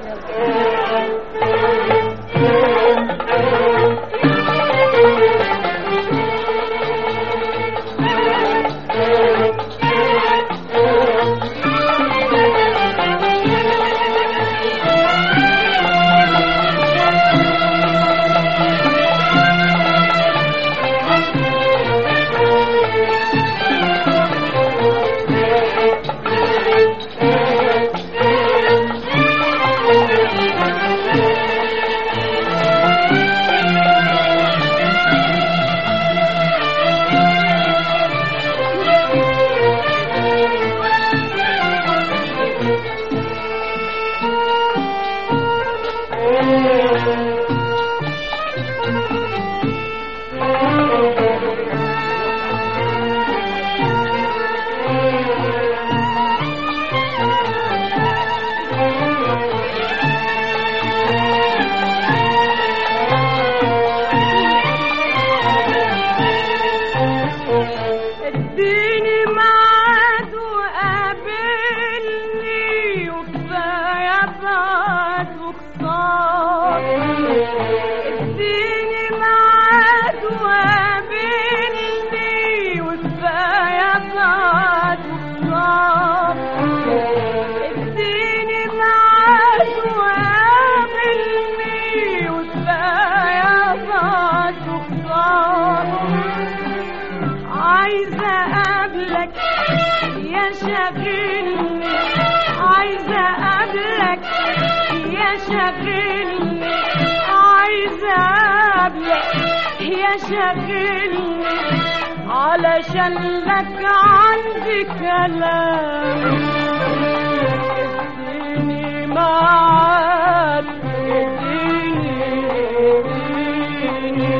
اديني ميعاد وقابلني وكفاية بعد وخسار اديني ميعاد وقابلني وكفاية بعد وخسار اديني ميعاد وقابلني وكفاية بعد وخسار عايزة أقابلك يا شاغلني عايزة أقابلك يا شاغلني عايزة أقابلك يا شاغلني علشان لك عندي كلام اديني معاك اديني اديني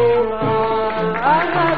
معاك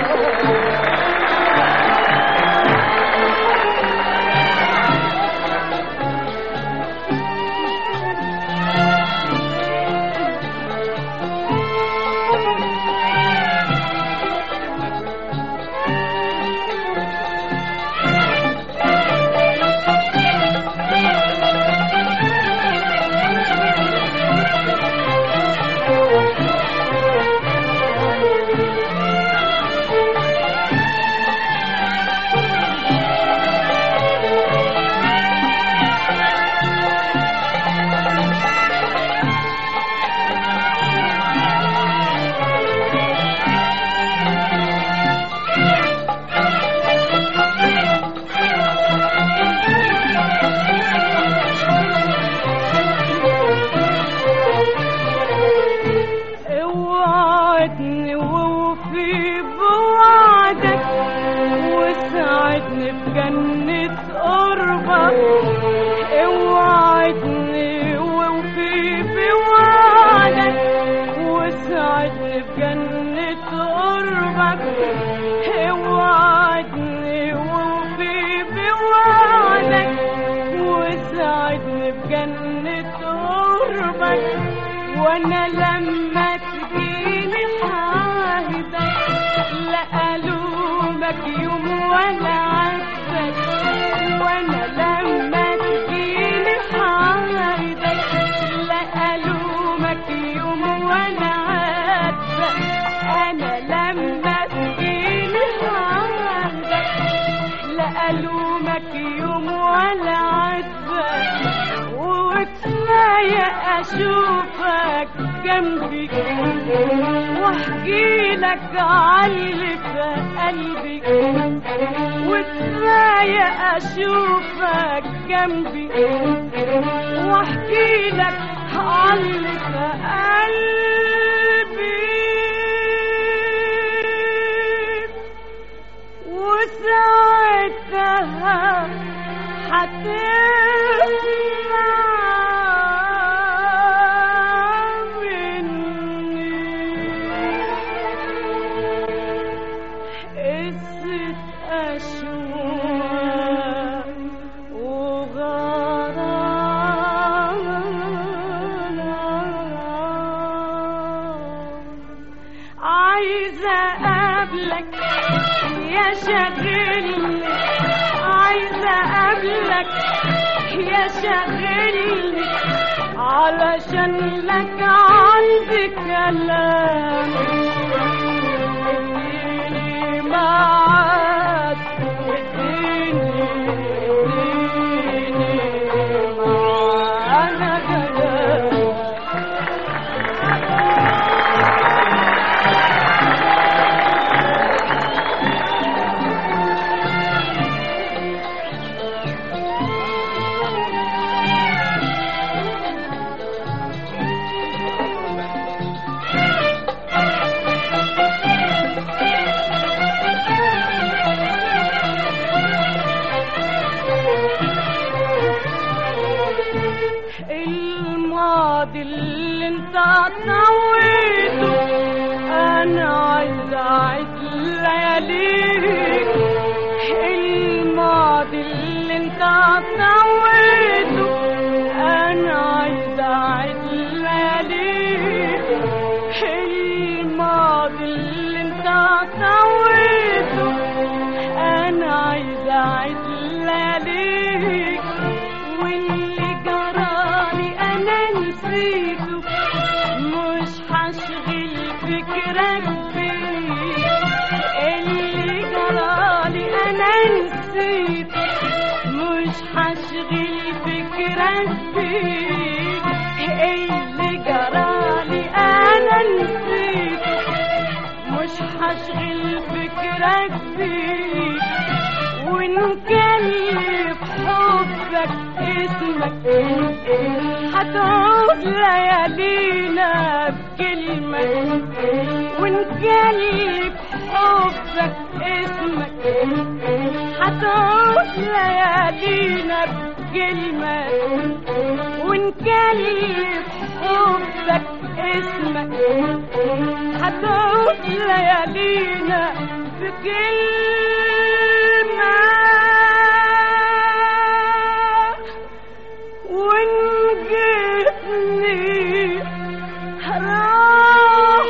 اوعدني ووفي بوعدك وساعدني بجنة قربك اوعدني ووفي بوعدك وساعدني بجنة قربك اوعدني ووفي بوعدك وساعدني بجنة قربك وانا لما تجيني حاهدك لا الومك يوم ولا عاتبك وانا لما تجيني حاهدك لا الومك يوم ولا عاتبك انا لما تجيني حاهدك لا الومك يوم ولا عاتبك وكفاية اشوفك جنبي واحكي لك عاللي في قلبي وكفاية اشوفك جنبي واحكي لك عاللي في قلبي وساعتها هتسمع مني قصة أشواق وغرام عايزة أقابلك يا شاغلني عايزة أقابلك يا شاغلني علشان لك عندي كلام اديني معاك اديني اديني معانا كلام الماضي اللي انت طويته انا عايز اعيد لياليك الماضي اللي انت طويته انا عايز اعيد لياليك الماضي اللي انت طويته انا عايز اعيد لياليك واللي جرالي انا نسيته مش هشغل فكرك بيه اللي جرالي انا نسيته مش هشغل فكرك بيه اللي جرالي انا نسيته مش هشغل فكرك بيه ونكلف حبك اسمك هتعود ليالينا بكلمة ونكلف حبك اسمك هتعود ليالينا بكلمة ونكلف حبك اسمك هتعود ليالينا بكلمة وإن جئتني راح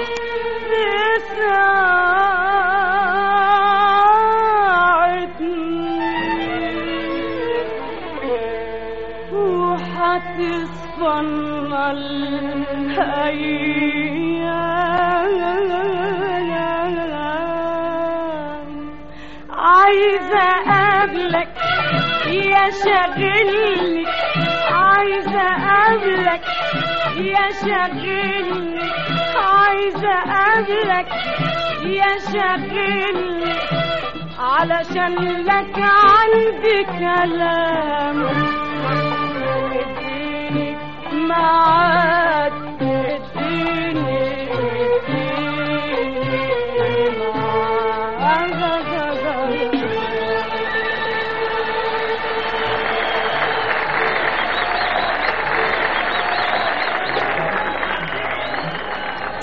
تساعدني وحتصفن الأيام عايزة أقابلك يا شاغلني عايزة أقابلك يا شاغلني عايزة أقابلك يا شاغلني علشان لك عندي كلام اديني معاك اديني اديني معاك